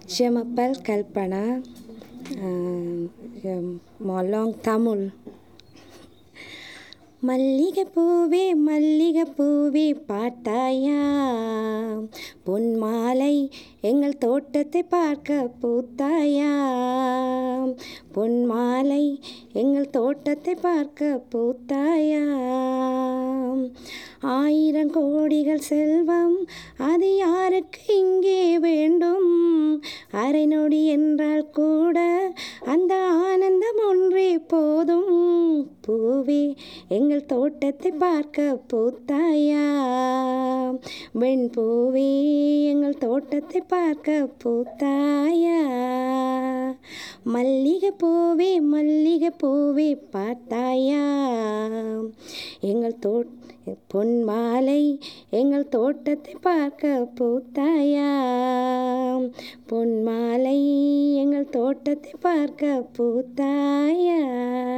Shemapal Kalpana, Molong Tamil. மல்லிகை பூவே மல்லிகை பூவே பாட்டாயா பொன் மாலை எங்கள் தோட்டத்தை பார்க்க பூத்தாயா பொன் மாலை எங்கள் தோட்டத்தை பார்க்க பூத்தாயா ஆயிரம் கோடிகள் செல்வம் அது யாருக்கு இங்கே வேண்டும் அரை நொடி என்றால் கூட அந்த ஆனந்தம் ஒன்றே போதும் பூவே எங்கள் தோட்டத்தை பார்க்க பூத்தாயா வெண் பூவே எங்கள் தோட்டத்தை பார்க்க பூத்தாயா மல்லிகை பூவே மல்லிகை பூவே பார்த்தாயா எங்கள் தோட் பொன் மாலை எங்கள் தோட்டத்தை பார்க்க பூத்தாயா பொன் மாலை எங்கள் தோட்டத்தை பார்க்க பூத்தாயா